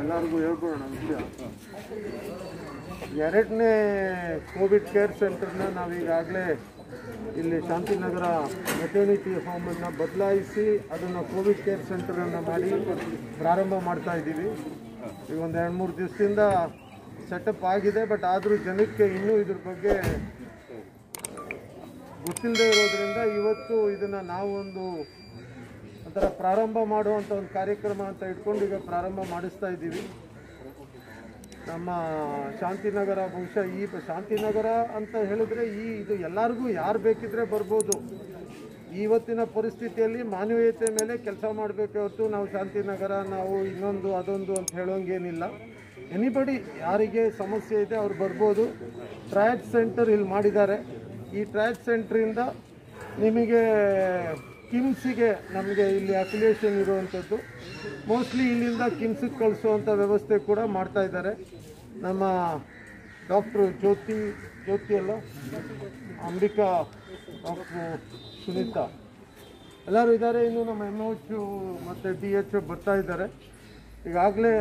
ಎಲ್ಲರಿಗೂ ಹೇಳ್ಕೊಡೋಣ ವಿಷಯ ಎರಡನೇ ಕೋವಿಡ್ ಕೇರ್ ಸೆಂಟರ್ನ ನಾವೀಗಾಗಲೇ ಇಲ್ಲಿ ಶಾಂತಿನಗರ ಮೆಟರ್ನಿಟಿ ಹೋಮನ್ನು ಬದಲಾಯಿಸಿ ಅದನ್ನು ಕೋವಿಡ್ ಕೇರ್ ಸೆಂಟರನ್ನು ಮಾಡಿ ಪ್ರಾರಂಭ ಮಾಡ್ತಾ ಇದ್ದೀವಿ ಈಗ ಒಂದು ಎರಡು ಮೂರು ದಿವಸದಿಂದ ಸೆಟಪ್ ಆಗಿದೆ ಬಟ್ ಆದರೂ ಜನಕ್ಕೆ ಇನ್ನೂ ಇದ್ರ ಬಗ್ಗೆ ಗೊತ್ತಿಲ್ಲದೆ ಇರೋದ್ರಿಂದ ಇವತ್ತು ಇದನ್ನು ನಾವು ಒಂದು ಒಂಥರ ಪ್ರಾರಂಭ ಮಾಡುವಂಥ ಒಂದು ಕಾರ್ಯಕ್ರಮ ಅಂತ ಇಟ್ಕೊಂಡು ಈಗ ಪ್ರಾರಂಭ ಮಾಡಿಸ್ತಾ ಇದ್ದೀವಿ ನಮ್ಮ ಶಾಂತಿನಗರ ಬಹುಶಃ ಈ ಶಾಂತಿನಗರ ಅಂತ ಹೇಳಿದ್ರೆ ಈ ಇದು ಎಲ್ಲರಿಗೂ ಯಾರು ಬೇಕಿದ್ರೆ ಬರ್ಬೋದು ಇವತ್ತಿನ ಪರಿಸ್ಥಿತಿಯಲ್ಲಿ ಮಾನವೀಯತೆ ಮೇಲೆ ಕೆಲಸ ಮಾಡಬೇಕೆ ಹೊರತು ನಾವು ಶಾಂತಿನಗರ ನಾವು ಇನ್ನೊಂದು ಅದೊಂದು ಅಂತ ಹೇಳೋಂಗೇನಿಲ್ಲ ಎನಿಬಡಿ ಯಾರಿಗೆ ಸಮಸ್ಯೆ ಇದೆ ಅವ್ರು ಬರ್ಬೋದು ಟ್ರಯಲ್ ಸೆಂಟರ್ ಇಲ್ಲಿ ಮಾಡಿದ್ದಾರೆ ಈ ಟ್ರಯಲ್ ಸೆಂಟ್ರಿಂದ ನಿಮಗೆ ಕಿಮ್ಸಿಗೆ ನಮಗೆ ಇಲ್ಲಿ ಅಫಿಲಿಯೇಷನ್ ಇರುವಂಥದ್ದು ಮೋಸ್ಟ್ಲಿ ಇಲ್ಲಿಂದ ಕಿಮ್ಸಿಗೆ ಕಳಿಸುವಂಥ ವ್ಯವಸ್ಥೆ ಕೂಡ ಮಾಡ್ತಾ ಇದ್ದಾರೆ ನಮ್ಮ ಡಾಕ್ಟ್ರು ಜ್ಯೋತಿ ಜ್ಯೋತಿ ಅಲ್ಲ ಅಂಬಿಕಾ ಡಾಕ್ಟ್ರು ಸುನೀತಾ ಎಲ್ಲರೂ ಇದ್ದಾರೆ ಇನ್ನು ನಮ್ಮ ಎಮ್ ಎಚ್ ಮತ್ತು ಡಿ ಎಚ್ ಬರ್ತಾ ಇದ್ದಾರೆ ಈಗಾಗಲೇ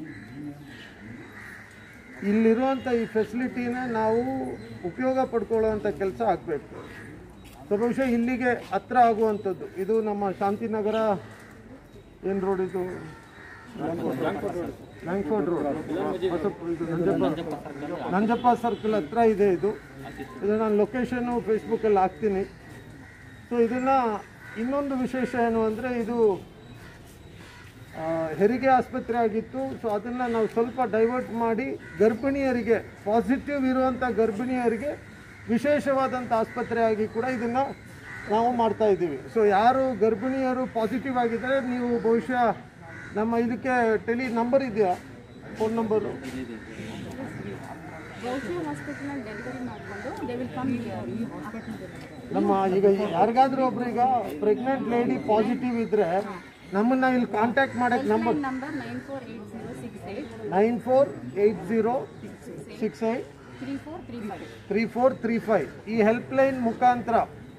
ಇಲ್ಲಿರುವಂಥ ಈ ಫೆಸಿಲಿಟಿನ ನಾವು ಉಪಯೋಗ ಪಡ್ಕೊಳ್ಳುವಂಥ ಕೆಲಸ ಆಗಬೇಕು ಸೊ ಬಹುಶಃ ಇಲ್ಲಿಗೆ ಹತ್ರ ಆಗುವಂಥದ್ದು ಇದು ನಮ್ಮ ಶಾಂತಿನಗರ ಏನು ರೋಡ್ ಇದು ಬ್ಯಾಂಕ್ಫೋರ್ಡ್ ರೋಡ್ ಹೊಸ- ಇದು ನಂಜಪ್ಪ ನಂಜಪ್ಪ ಸರ್ಕಲ್ ಹತ್ರ ಇದೆ ಇದು ಇದು ನಾನು ಲೊಕೇಶನ್ನು ಫೇಸ್ಬುಕ್ಕಲ್ಲಿ ಹಾಕ್ತೀನಿ ಸೊ ಇದನ್ನು ಇನ್ನೊಂದು ವಿಶೇಷ ಏನು ಅಂದರೆ ಇದು ಆ, ಹೆರಿಗೆ ಆಸ್ಪತ್ರೆ ಆಗಿತ್ತು ಸೊ ಅದನ್ನು ನಾವು ಸ್ವಲ್ಪ ಡೈವರ್ಟ್ ಮಾಡಿ ಗರ್ಭಿಣಿಯರಿಗೆ ಪಾಸಿಟಿವ್ ಇರುವಂಥ ಗರ್ಭಿಣಿಯರಿಗೆ ವಿಶೇಷವಾದಂಥ ಆಸ್ಪತ್ರೆ ಆಗಿ ಕೂಡ ಇದನ್ನು ನಾವು ಮಾಡ್ತಾ ಇದ್ದೀವಿ ಸೊ ಯಾರು ಗರ್ಭಿಣಿಯರು ಪಾಸಿಟಿವ್ ಆಗಿದ್ದರೆ ನೀವು ಬಹುಶಃ ನಮ್ಮ ಇದಕ್ಕೆ ಟೆಲಿ ನಂಬರ್ ಇದೆಯಾ ಫೋನ್ ನಂಬರು ಗೌಶಿ ಹಾಸ್ಪಿಟಲ್ನಲ್ಲಿ ಡೆಲಿವರಿ ಮಾಡಿಕೊಂಡು ದೇ ವಿಲ್ ಕಮ್ ಹಿಯರ್ ನಮ್ಮ ಈಗ ಯಾರಿಗಾದ್ರೂ ಒಬ್ರು ಈಗ ಪ್ರೆಗ್ನೆಂಟ್ ಲೇಡಿ ಪಾಸಿಟಿವ್ ಇದ್ದರೆ ನಮ್ಮನ್ನು ಇಲ್ಲಿ ಕಾಂಟ್ಯಾಕ್ಟ್ ಮಾಡೋಕ್ಕೆ number number nine four eight zero six eight nine four eight zero six eight three four three five three four three five ಈ ಹೆಲ್ಪ್ಲೈನ್ ಮುಖಾಂತರ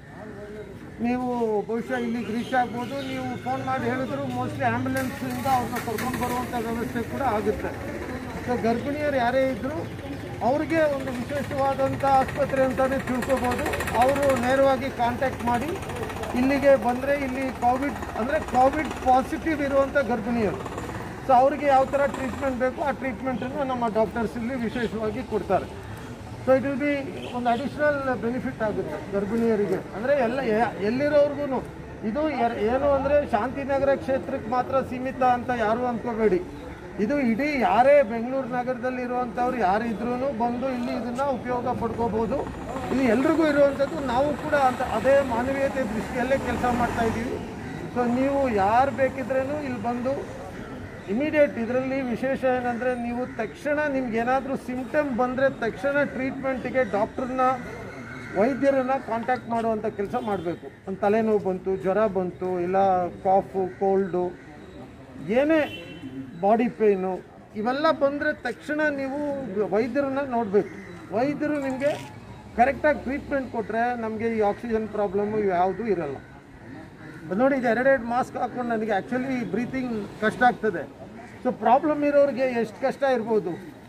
ನೀವು ಬಹುಶಃ ಇಲ್ಲಿಗೆ ರೀಚ್ ಆಗ್ಬೋದು ನೀವು ಫೋನ್ ಮಾಡಿ ಹೇಳಿದ್ರು ಮೋಸ್ಟ್ಲಿ ಆ್ಯಂಬುಲೆನ್ಸಿಂದ ಅವ್ರನ್ನ ಕರ್ಕೊಂಡು ಬರುವಂಥ ವ್ಯವಸ್ಥೆ ಕೂಡ ಆಗುತ್ತೆ ಸೊ ಗರ್ಭಿಣಿಯರು ಯಾರೇ ಇದ್ದರೂ ಅವ್ರಿಗೆ ಒಂದು ವಿಶೇಷವಾದಂಥ ಆಸ್ಪತ್ರೆ ಅಂತಲೇ ತಿಳ್ಕೊಬೋದು ಅವರು ನೇರವಾಗಿ ಕಾಂಟ್ಯಾಕ್ಟ್ ಮಾಡಿ ಇಲ್ಲಿಗೆ ಬಂದರೆ ಇಲ್ಲಿ ಕೋವಿಡ್ ಅಂದರೆ ಕೋವಿಡ್ ಪಾಸಿಟಿವ್ ಇರುವಂಥ ಗರ್ಭಿಣಿಯರು ಸೊ ಅವರಿಗೆ ಯಾವ ಥರ ಟ್ರೀಟ್ಮೆಂಟ್ ಬೇಕು ಆ ಟ್ರೀಟ್ಮೆಂಟನ್ನು ನಮ್ಮ ಡಾಕ್ಟರ್ಸ್ ಇಲ್ಲಿ ವಿಶೇಷವಾಗಿ ಕೊಡ್ತಾರೆ ಸೊ ಇಟ್ ವಿಲ್ ಬಿ ಒಂದು ಅಡಿಷ್ನಲ್ ಬೆನಿಫಿಟ್ ಆಗುತ್ತೆ ಗರ್ಭಿಣಿಯರಿಗೆ ಅಂದರೆ ಎಲ್ಲ ಯ- ಎಲ್ಲಿರೋರ್ಗು ಇದು ಎರ್- ಏನು ಅಂದರೆ ಶಾಂತಿನಗರ ಕ್ಷೇತ್ರಕ್ಕೆ ಮಾತ್ರ ಸೀಮಿತ ಅಂತ ಯಾರು ಅಂದ್ಕೋಬೇಡಿ ಇದು ಇಡೀ ಯಾರೇ ಬೆಂಗಳೂರು ನಗರದಲ್ಲಿ ಇರುವಂಥವ್ರು ಯಾರು ಇದ್ರೂ ಬಂದು ಇಲ್ಲಿ ಇದನ್ನು ಉಪಯೋಗ ಪಡ್ಕೋಬೋದು ಇದು ಎಲ್ರಿಗೂ ಇರುವಂಥದ್ದು ನಾವು ಕೂಡ ಅಂತ ಅದೇ ಮಾನವೀಯತೆ ದೃಷ್ಟಿಯಲ್ಲೇ ಕೆಲಸ ಮಾಡ್ತಾ ಇದ್ದೀವಿ ಸೊ ನೀವು ಯಾರು ಬೇಕಿದ್ರೇನು ಇಲ್ಲಿ ಬಂದು ಇಮಿಡಿಯೇಟ್ ಇದರಲ್ಲಿ ವಿಶೇಷ ಏನಂದರೆ ನೀವು ತಕ್ಷಣ ನಿಮ್ಗೆ ಏನಾದರೂ ಸಿಂಪ್ಟಮ್ ಬಂದರೆ ತಕ್ಷಣ ಟ್ರೀಟ್ಮೆಂಟಿಗೆ ಡಾಕ್ಟ್ರನ್ನ ವೈದ್ಯರನ್ನ ಕಾಂಟ್ಯಾಕ್ಟ್ ಮಾಡುವಂಥ ಕೆಲಸ ಮಾಡಬೇಕು ಒಂದು ತಲೆನೋವು ಬಂತು ಜ್ವರ ಬಂತು ಇಲ್ಲ ಕಾಫು ಕೋಲ್ಡು ಏನೇ ಬಾಡಿ ಪೇಯ್ನು ಇವೆಲ್ಲ ಬಂದರೆ ತಕ್ಷಣ ನೀವು ವೈದ್ಯರನ್ನ ನೋಡಬೇಕು ವೈದ್ಯರು ನಿಮಗೆ ಕರೆಕ್ಟಾಗಿ ಟ್ರೀಟ್ಮೆಂಟ್ ಕೊಟ್ಟರೆ ನಮಗೆ ಈ ಆಕ್ಸಿಜನ್ ಪ್ರಾಬ್ಲಮ್ಮು ಯಾವುದೂ ಇರಲ್ಲ ಅದು ನೋಡಿ ಇದು ಎರಡೆರಡು ಮಾಸ್ಕ್ ಹಾಕೊಂಡು ನನಗೆ ಆ್ಯಕ್ಚುಲಿ ಬ್ರೀತಿಂಗ್ ಕಷ್ಟ ಆಗ್ತದೆ ಸೊ ಪ್ರಾಬ್ಲಮ್ ಇರೋರಿಗೆ ಎಷ್ಟು ಕಷ್ಟ ಇರ್ಬೋದು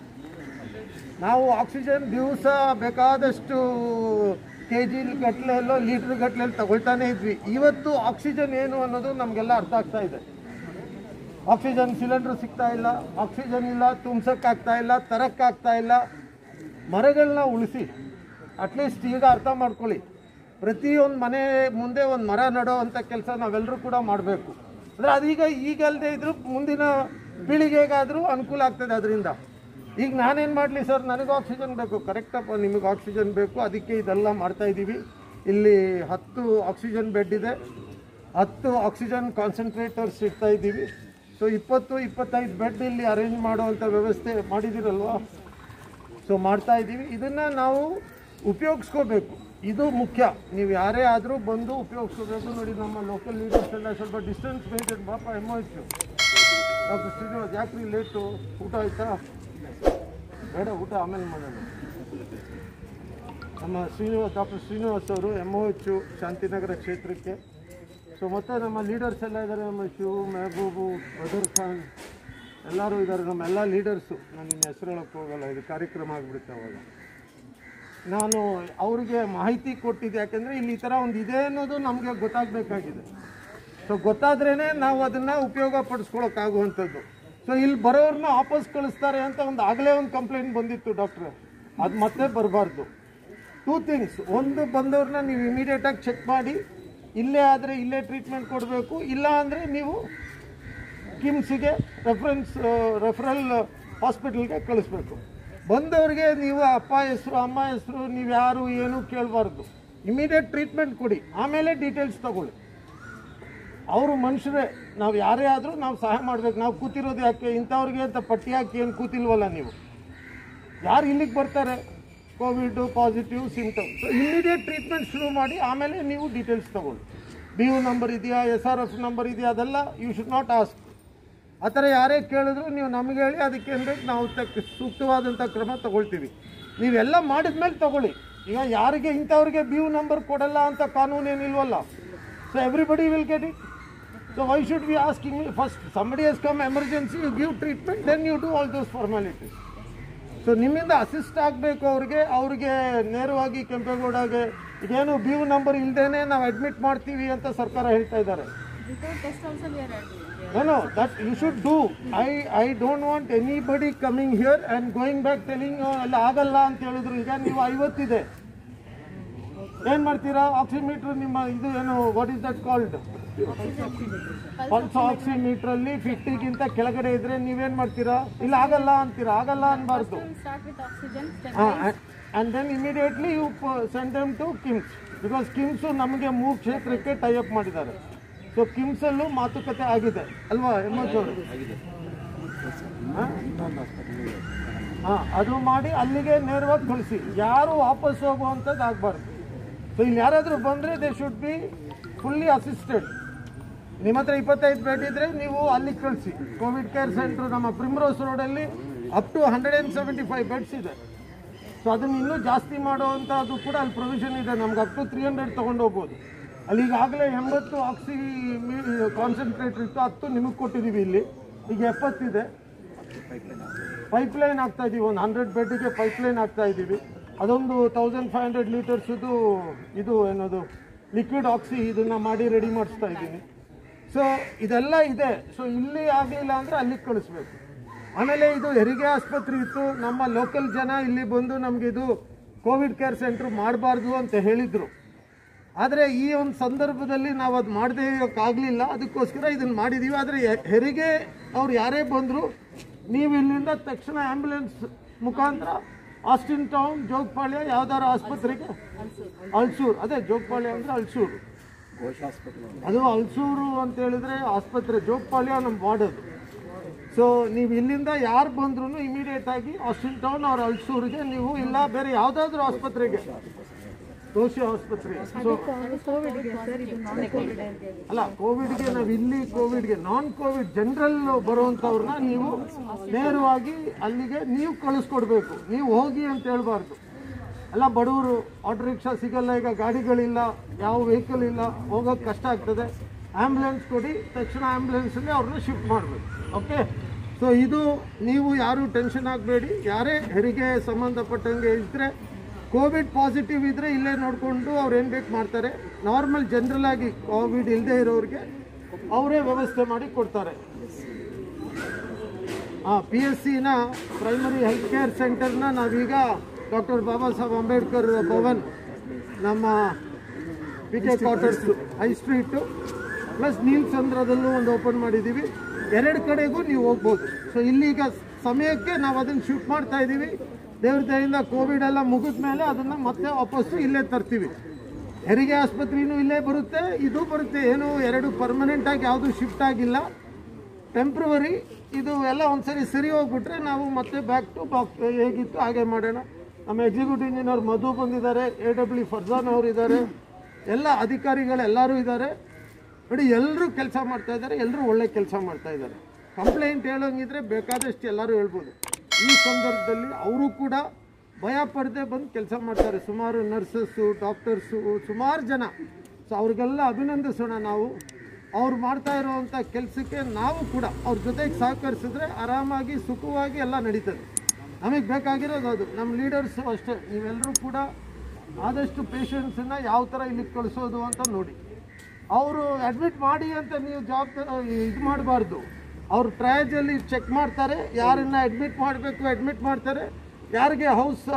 ನಾವು ಆಕ್ಸಿಜನ್ ದಿವಸ ಬೇಕಾದಷ್ಟು ಕೆ ಜಿ ಗಟ್ಟಲೆಯಲ್ಲೋ ಲೀಟ್ರ್ ಗಟ್ಟಲೆಯಲ್ಲಿ ತಗೊಳ್ತಾನೆ ಇದ್ವಿ ಇವತ್ತು ಆಕ್ಸಿಜನ್ ಏನು ಅನ್ನೋದು ನಮಗೆಲ್ಲ ಅರ್ಥ ಆಗ್ತಾ ಇದೆ ಆಕ್ಸಿಜನ್ ಸಿಲಿಂಡ್ರ್ ಸಿಗ್ತಾ ಇಲ್ಲ ಆಕ್ಸಿಜನ್ ಇಲ್ಲ ತುಂಬ್ಸೋಕ್ಕಾಗ್ತಾ ಇಲ್ಲ ತರಕ್ಕಾಗ್ತಾ ಇಲ್ಲ ಮರಗಳನ್ನ ಉಳಿಸಿ ಅಟ್ಲೀಸ್ಟ್ ಈಗ ಅರ್ಥ ಮಾಡ್ಕೊಳ್ಳಿ ಪ್ರತಿಯೊಂದು ಮನೆ ಮುಂದೆ ಒಂದು ಮರ ನೆಡೋ ಅಂಥ ಕೆಲಸ ನಾವೆಲ್ಲರೂ ಕೂಡ ಮಾಡಬೇಕು ಅಂದರೆ ಅದೀಗ ಈಗಲ್ಲದೆ ಇದ್ರೂ ಮುಂದಿನ ಪೀಳಿಗೆಗಾದರೂ ಅನುಕೂಲ ಆಗ್ತದೆ ಅದರಿಂದ ಈಗ ನಾನೇನು ಮಾಡಲಿ ಸರ್ ನನಗೆ ಆಕ್ಸಿಜನ್ ಬೇಕು ಕರೆಕ್ಟಪ್ಪ ನಿಮಗೆ ಆಕ್ಸಿಜನ್ ಬೇಕು ಅದಕ್ಕೆ ಇದೆಲ್ಲ ಮಾಡ್ತಾ ಇದ್ದೀವಿ ಇಲ್ಲಿ ಹತ್ತು ಆಕ್ಸಿಜನ್ ಬೆಡ್ ಇದೆ ಹತ್ತು ಆಕ್ಸಿಜನ್ ಕಾನ್ಸಂಟ್ರೇಟರ್ಸ್ ಇಡ್ತಾ ಇದ್ದೀವಿ ಸೊ ಇಪ್ಪತ್ತು ಇಪ್ಪತ್ತೈದು ಬೆಡ್ ಇಲ್ಲಿ ಅರೇಂಜ್ ಮಾಡುವಂಥ ವ್ಯವಸ್ಥೆ ಮಾಡಿದ್ದೀರಲ್ವಾ ಸೊ ಮಾಡ್ತಾ ಇದ್ದೀವಿ ಇದನ್ನು ನಾವು ಉಪಯೋಗಿಸ್ಕೋಬೇಕು ಇದು ಮುಖ್ಯ ನೀವು ಯಾರೇ ಆದರೂ ಬಂದು ಉಪಯೋಗಿಸ್ಕೋಬೇಕು ನೋಡಿ ನಮ್ಮ ಲೋಕಲ್ ಲೀಡರ್ಸ್ ಎಲ್ಲ ಸ್ವಲ್ಪ ಡಿಸ್ಟೆನ್ಸ್ ಮೇಂಟೈನ್ ಪಾಪ ಎಮ್ ಎಚ್ ಡಾಕ್ಟರ್ ಶ್ರೀನಿವಾಸ್ ಯಾಕ್ರಿ ಲೇಟು ಊಟ ಆಯ್ತಾ ಬೇಡ ಊಟ ಆಮೇಲೆ ಮಾಡೋಣ ನಮ್ಮ ಶ್ರೀನಿವಾಸ್ ಡಾಕ್ಟರ್ ಶ್ರೀನಿವಾಸ್ ಅವರು ಎಮ್ ಒ ಎಚ್ ಶಾಂತಿನಗರ ಕ್ಷೇತ್ರಕ್ಕೆ ಸೊ ಮತ್ತೆ ನಮ್ಮ ಲೀಡರ್ಸ್ ಎಲ್ಲ ಇದ್ದಾರೆ ನಮ್ಮ ಶಿವು ಮೆಹಬೂಬು ಬದರ್ ಖಾನ್ ಎಲ್ಲರೂ ಇದ್ದಾರೆ ನಮ್ಮೆಲ್ಲ ಲೀಡರ್ಸು ನಾನು ಇನ್ನು ಹೆಸರು ಹೇಳೋಕ್ಕೆ ಹೋಗಲ್ಲ ಇದು ಕಾರ್ಯಕ್ರಮ ಆಗಿಬಿಡುತ್ತೆ ಅವಾಗ ನಾನು ಅವರಿಗೆ ಮಾಹಿತಿ ಕೊಟ್ಟಿದ್ದೆ ಯಾಕೆಂದರೆ ಇಲ್ಲಿ ಈ ಥರ ಒಂದು ಇದೆ ಅನ್ನೋದು ನಮಗೆ ಗೊತ್ತಾಗಬೇಕಾಗಿದೆ ಸೊ ಗೊತ್ತಾದ್ರೇ ನಾವು ಅದನ್ನು ಉಪಯೋಗ ಪಡಿಸ್ಕೊಳಕ್ಕಾಗುವಂಥದ್ದು ಸೊ ಇಲ್ಲಿ ಬರೋರನ್ನ ವಾಪಸ್ ಕಳಿಸ್ತಾರೆ ಅಂತ ಒಂದು ಆಗಲೇ ಒಂದು ಕಂಪ್ಲೇಂಟ್ ಬಂದಿತ್ತು ಡಾಕ್ಟ್ರೆ ಅದು ಮತ್ತೆ ಬರಬಾರ್ದು ಟೂ ಥಿಂಗ್ಸ್ ಒಂದು ಬಂದವ್ರನ್ನ ನೀವು ಇಮಿಡಿಯೇಟಾಗಿ ಚೆಕ್ ಮಾಡಿ ಇಲ್ಲೇ ಆದರೆ ಇಲ್ಲೇ ಟ್ರೀಟ್ಮೆಂಟ್ ಕೊಡಬೇಕು ಇಲ್ಲ ಅಂದರೆ ನೀವು ಕಿಮ್ಸ್ಗೆ ರೆಫರೆನ್ಸ್ ರೆಫರಲ್ ಹಾಸ್ಪಿಟಲ್ಗೆ ಕಳಿಸ್ಬೇಕು ಬಂದವ್ರಿಗೆ ನೀವು ಅಪ್ಪ ಹೆಸರು ಅಮ್ಮ ಹೆಸರು ನೀವು ಯಾರು ಏನು ಕೇಳಬಾರ್ದು ಇಮಿಡಿಯೇಟ್ ಟ್ರೀಟ್ಮೆಂಟ್ ಕೊಡಿ ಆಮೇಲೆ ಡೀಟೇಲ್ಸ್ ತಗೊಳ್ಳಿ ಅವರು ಮನುಷ್ಯರೇ ನಾವು ಯಾರೇ ಆದರೂ ನಾವು ಸಹಾಯ ಮಾಡಬೇಕು ನಾವು ಕೂತಿರೋದು ಯಾಕೆ ಇಂಥವ್ರಿಗೆ ಅಂತ ಪಟ್ಟಿ ಹಾಕಿ ಏನು ಕೂತಿಲ್ವಲ್ಲ ನೀವು ಯಾರು ಇಲ್ಲಿಗೆ ಬರ್ತಾರೆ Covid positive symptom so immediate treatment ಶುರು ಮಾಡಿ ಆಮೇಲೆ ನೀವು ಡೀಟೇಲ್ಸ್ ತಗೊಳ್ಳಿ ಬಿ ಯು ನಂಬರ್ ಇದೆಯಾ ಎಸ್ ಆರ್ ಎಫ್ ನಂಬರ್ ಇದೆಯಾ ಅದೆಲ್ಲ ಯು ಶುಡ್ ನಾಟ್ ಆಸ್ಕ್ ಆ ಥರ ಯಾರೇ ಕೇಳಿದ್ರು ನೀವು ನಮಗೆ ಹೇಳಿ ಅದಕ್ಕೆ ಏನು ಬೇಕು ನಾವು ತಕ್ಕ ಸೂಕ್ತವಾದಂಥ ಕ್ರಮ ತಗೊಳ್ತೀವಿ ನೀವೆಲ್ಲ ಮಾಡಿದ್ಮೇಲೆ ತಗೊಳ್ಳಿ ಈಗ ಯಾರಿಗೆ ಇಂಥವ್ರಿಗೆ ಬಿ ಯು ನಂಬರ್ ಕೊಡಲ್ಲ ಅಂತ ಕಾನೂನು ಏನಿಲ್ವಲ್ಲ so everybody will get it so why should be asking me first somebody has come emergency you give treatment then you do all those formalities so ನಿಮ್ಮಿಂದ ಅಸಿಸ್ಟ್ ಆಗಬೇಕು ಅವ್ರಿಗೆ ಅವ್ರಿಗೆ ನೇರವಾಗಿ ಕೆಂಪೇಗೌಡಗೆ ಇದೇನು ಬಿ ಯು ನಂಬರ್ ಇಲ್ದೇನೆ ನಾವು ಅಡ್ಮಿಟ್ ಮಾಡ್ತೀವಿ ಅಂತ ಸರ್ಕಾರ ಹೇಳ್ತಾ ಇದ್ದಾರೆ Without test also we are ready. No, no, that you should do. I, I don't want anybody coming here and going back telling "Oh, ಅಲ್ಲ ಆಗಲ್ಲ ಅಂತ ಹೇಳಿದ್ರು ಈಗ ನೀವು ಐವತ್ತಿದೆ ಏನ್ ಮಾಡ್ತೀರಾ ಆಕ್ಸಿಮೀಟರ್ ನಿಮ್ಮ ಇದು ಏನು what is that called pulse oximeter ಅಲ್ಲಿ ಫಿಫ್ಟಿಗಿಂತ ಕೆಳಗಡೆ ಇದ್ರೆ ನೀವೇನ್ ಮಾಡ್ತೀರಾ ಇಲ್ಲ ಆಗಲ್ಲ ಅಂತೀರಾ ಆಗಲ್ಲ ಅನ್ಬಾರ್ದು We will start with oxygen. Step and then immediately you send them to KIMS because KIMS ನಮಗೆ ಮೂರು ಕ್ಷೇತ್ರಕ್ಕೆ ಟೈಅಪ್ ಮಾಡಿದ್ದಾರೆ ಸೊ ಕಿಮ್ಸಲ್ಲೂ ಮಾತುಕತೆ ಆಗಿದೆ ಅಲ್ವಾ ಎಮ್ಮಚ್ ಅವರು ಹಾಂ ಅದು ಮಾಡಿ ಅಲ್ಲಿಗೆ ನೇರವಾಗಿ ಕಳಿಸಿ ಯಾರು ವಾಪಸ್ ಹೋಗುವಂಥದ್ದು ಆಗಬಾರ್ದು ಸೊ ಇಲ್ಲಿ ಯಾರಾದರೂ ಬಂದರೆ they should be fully assisted ನಿಮ್ಮ ಹತ್ರ ಇಪ್ಪತ್ತೈದು ಬೆಡ್ ಇದ್ರೆ ನೀವು ಅಲ್ಲಿಗೆ ಕಳಿಸಿ ಕೋವಿಡ್ ಕೇರ್ ಸೆಂಟರ್ ನಮ್ಮ ಪ್ರಿಮ್ರೋಸ್ ರೋಡಲ್ಲಿ up to hundred and seventy five beds ಇದೆ ಸೊ ಅದನ್ನು ಇನ್ನೂ ಜಾಸ್ತಿ ಮಾಡುವಂಥದ್ದು ಕೂಡ ಅಲ್ಲಿ ಪ್ರೊವಿಷನ್ ಇದೆ ನಮ್ಗೆ ಅಪ್ ಟು ತ್ರೀ ಹಂಡ್ರೆಡ್ ತೊಗೊಂಡು ಹೋಗ್ಬೋದು ಅಲ್ಲಿ ಈಗಾಗಲೇ ಎಂಬತ್ತು ಆಕ್ಸಿ ಕಾನ್ಸಂಟ್ರೇಟರ್ ಇತ್ತು ಹತ್ತು ನಿಮಗೆ ಕೊಟ್ಟಿದ್ದೀವಿ ಇಲ್ಲಿ ಈಗ ಎಪ್ಪತ್ತಿದೆ ಪೈಪ್ಲೈನ್ ಆಗ್ತಾ ಇದ್ದೀವಿ ಒಂದು ಹಂಡ್ರೆಡ್ ಬೆಡ್ಗೆ ಪೈಪ್ಲೈನ್ ಆಗ್ತಾ ಇದ್ದೀವಿ ಅದೊಂದು ತೌಸಂಡ್ ಫೈವ್ ಹಂಡ್ರೆಡ್ ಲೀಟರ್ಸ್ದು ಇದು ಏನದು ಲಿಕ್ವಿಡ್ ಆಕ್ಸಿ ಇದನ್ನು ಮಾಡಿ ರೆಡಿ ಮಾಡಿಸ್ತಾ ಇದ್ದೀನಿ ಸೊ ಇದೆಲ್ಲ ಇದೆ ಸೊ ಇಲ್ಲಿ ಆಗಲಿಲ್ಲ ಅಂದರೆ ಅಲ್ಲಿಗೆ ಕಳಿಸ್ಬೇಕು ಆಮೇಲೆ ಇದು ಹೆರಿಗೆ ಆಸ್ಪತ್ರೆ ಇತ್ತು ನಮ್ಮ ಲೋಕಲ್ ಜನ ಇಲ್ಲಿ ಬಂದು ನಮಗೆ ಇದು ಕೋವಿಡ್ ಕೇರ್ ಸೆಂಟ್ರ್ ಮಾಡಬಾರ್ದು ಅಂತ ಹೇಳಿದರು ಆದರೆ ಈ ಒಂದು ಸಂದರ್ಭದಲ್ಲಿ ನಾವು ಅದು ಮಾಡದೇ ಇರೋಕ್ಕಾಗಲಿಲ್ಲ ಅದಕ್ಕೋಸ್ಕರ ಇದನ್ನು ಮಾಡಿದ್ದೀವಿ ಆದರೆ ಹೆರಿಗೆ ಅವ್ರು ಯಾರೇ ಬಂದರೂ ನೀವು ಇಲ್ಲಿಂದ ತಕ್ಷಣ ಆ್ಯಂಬುಲೆನ್ಸ್ ಮುಖಾಂತರ ಆಸ್ಟಿನ್ ಟೌನ್ ಜೋಗಪಾಳ್ಯ ಯಾವ್ದಾರು ಆಸ್ಪತ್ರೆಗೆ ಅಲ್ಸೂರು ಅದೇ ಜೋಗಪಾಳ್ಯ ಅಂದರೆ ಅಲ್ಸೂರು ಅದು ಅಲ್ಸೂರು ಅಂತ ಹೇಳಿದ್ರೆ ಆಸ್ಪತ್ರೆ ಜೋಗಪಾಳ್ಯ ನಮ್ಮ ವಾರ್ಡದು ಸೊ ನೀವು ಇಲ್ಲಿಂದ ಯಾರು ಬಂದ್ರೂ ಇಮಿಡಿಯೇಟ್ ಆಗಿ ಆಸ್ಟಿನ್ ಟೌನ್ ಅವ್ರ ಅಲ್ಸೂರಿಗೆ ನೀವು ಇಲ್ಲ ಬೇರೆ ಯಾವುದಾದ್ರೂ ಆಸ್ಪತ್ರೆಗೆ ದೋಷಿ ಆಸ್ಪತ್ರೆ ಸೊ ಅಲ್ಲ ಕೋವಿಡ್ಗೆ ನಾವು ಇಲ್ಲಿ ಕೋವಿಡ್ಗೆ ನಾನ್ ಕೋವಿಡ್ ಜನರಲ್ ಬರುವಂಥವ್ರನ್ನ ನೀವು ನೇರವಾಗಿ ಅಲ್ಲಿಗೆ ನೀವು ಕಳಿಸ್ಕೊಡ್ಬೇಕು ನೀವು ಹೋಗಿ ಅಂತ ಹೇಳ್ಬಾರ್ದು ಎಲ್ಲ ಬಡವರು ಆಟೋ ರಿಕ್ಷಾ ಸಿಗಲ್ಲ ಈಗ ಗಾಡಿಗಳಿಲ್ಲ ಯಾವ ವೆಹಿಕಲ್ ಇಲ್ಲ ಹೋಗೋಕೆ ಕಷ್ಟ ಆಗ್ತದೆ ಆ್ಯಂಬುಲೆನ್ಸ್ ಕೊಡಿ ತಕ್ಷಣ ಆ್ಯಂಬುಲೆನ್ಸಲ್ಲಿ ಅವ್ರನ್ನ ಶಿಫ್ಟ್ ಮಾಡಬೇಕು ಓಕೆ ಸೊ ಇದು ನೀವು ಯಾರು ಟೆನ್ಷನ್ ಆಗಬೇಡಿ ಯಾರೇ ಹೆರಿಗೆ ಸಂಬಂಧಪಟ್ಟಂಗೆ ಇದ್ದರೆ ಕೋವಿಡ್ ಪಾಸಿಟಿವ್ ಇದ್ದರೆ ಇಲ್ಲೇ ನೋಡಿಕೊಂಡು ಅವ್ರು ಏನು ಬೇಕು ಮಾಡ್ತಾರೆ ನಾರ್ಮಲ್ ಜನರಲ್ ಆಗಿ ಕೋವಿಡ್ ಇಲ್ಲದೆ ಇರೋರಿಗೆ ಅವರೇ ವ್ಯವಸ್ಥೆ ಮಾಡಿ ಕೊಡ್ತಾರೆ ಹಾಂ ಪಿ ಎಸ್ ಸಿನ ಪ್ರೈಮರಿ ಹೆಲ್ತ್ ಕೇರ್ ಸೆಂಟರ್ನ ನಾವೀಗ ಡಾಕ್ಟರ್ ಬಾಬಾ ಸಾಹೇಬ್ ಅಂಬೇಡ್ಕರ್ ಭವನ್ ನಮ್ಮ P K quarters high street plus ನೀಲ್ಸಂದ್ರದಲ್ಲೂ ಒಂದು ಓಪನ್ ಮಾಡಿದ್ದೀವಿ ಎರಡು ಕಡೆಗೂ ನೀವು ಹೋಗ್ಬೋದು ಸೊ ಇಲ್ಲೀಗ ಸಮಯಕ್ಕೆ ನಾವು ಅದನ್ನು ಶೂಟ್ ಮಾಡ್ತಾ ಇದ್ದೀವಿ ದೇವ್ರ ದಯಿಂದ ಕೋವಿಡ್ ಎಲ್ಲ ಮುಗಿದ ಮೇಲೆ ಅದನ್ನು ಮತ್ತೆ ವಾಪಸ್ಸು ಇಲ್ಲೇ ತರ್ತೀವಿ ಹೆರಿಗೆ ಆಸ್ಪತ್ರೆನೂ ಇಲ್ಲೇ ಬರುತ್ತೆ ಇದು ಬರುತ್ತೆ ಏನು ಎರಡು ಪರ್ಮನೆಂಟ್ ಆಗಿ ಯಾವುದು ಶಿಫ್ಟ್ ಆಗಿಲ್ಲ ಟೆಂಪ್ರವರಿ ಇದು ಎಲ್ಲ ಒಂದ್ಸರಿ ಸರಿ ಹೋಗ್ಬಿಟ್ರೆ ನಾವು ಮತ್ತೆ ಬ್ಯಾಕ್ ಟು ಬಾಕ್ ಹೇಗಿತ್ತು ಹಾಗೆ ಮಾಡೋಣ ನಮ್ಮ ಎಕ್ಸಿಕ್ಯೂಟಿವ್ ಇಂಜಿನಿಯರ್ ಮಧು ಬಂದಿದ್ದಾರೆ ಎ ಡಬ್ಲ್ಯೂ ಫರ್ಜಾನ್ ಅವರು ಇದ್ದಾರೆ ಎಲ್ಲ ಅಧಿಕಾರಿಗಳೆಲ್ಲರೂ ಇದ್ದಾರೆ ನೋಡಿ ಎಲ್ಲರೂ ಕೆಲಸ ಮಾಡ್ತಾ ಇದ್ದಾರೆ ಎಲ್ಲರೂ ಒಳ್ಳೆ ಕೆಲಸ ಮಾಡ್ತಾ ಇದ್ದಾರೆ ಕಂಪ್ಲೇಂಟ್ ಹೇಳೋಂಗಿದ್ರೆ ಬೇಕಾದಷ್ಟು ಎಲ್ಲರೂ ಹೇಳ್ಬೋದು ಈ ಸಂದರ್ಭದಲ್ಲಿ ಅವರು ಕೂಡ ಭಯ ಪಡದೆ ಬಂದು ಕೆಲಸ ಮಾಡ್ತಾರೆ ಸುಮಾರು ನರ್ಸಸ್ಸು ಡಾಕ್ಟರ್ಸು ಸುಮಾರು ಜನ ಸೊ ಅವ್ರಿಗೆಲ್ಲ ಅಭಿನಂದಿಸೋಣ ನಾವು ಅವ್ರು ಮಾಡ್ತಾ ಇರುವಂಥ ಕೆಲಸಕ್ಕೆ ನಾವು ಕೂಡ ಅವ್ರ ಜೊತೆಗೆ ಸಹಕರಿಸಿದ್ರೆ ಆರಾಮಾಗಿ ಸುಖವಾಗಿ ಎಲ್ಲ ನಡೀತದೆ ನಮಗೆ ಬೇಕಾಗಿರೋದು ಅದು ನಮ್ಮ ಲೀಡರ್ಸು ಅಷ್ಟೇ ನೀವೆಲ್ಲರೂ ಕೂಡ ಆದಷ್ಟು ಪೇಷಂಟ್ಸನ್ನು ಯಾವ ಥರ ಇಲ್ಲಿಗೆ ಕಳಿಸೋದು ಅಂತ ನೋಡಿ ಅವರು ಅಡ್ಮಿಟ್ ಮಾಡಿ ಅಂತ ನೀವು ಜವಾಬ್ದಾರಿ ಇದು ಮಾಡಬಾರ್ದು ಅವ್ರು ಟ್ರಯಜಲ್ಲಿ ಚೆಕ್ ಮಾಡ್ತಾರೆ ಯಾರನ್ನ ಅಡ್ಮಿಟ್ ಮಾಡಬೇಕು ಅಡ್ಮಿಟ್ ಮಾಡ್ತಾರೆ ಯಾರಿಗೆ ಹೌಸ್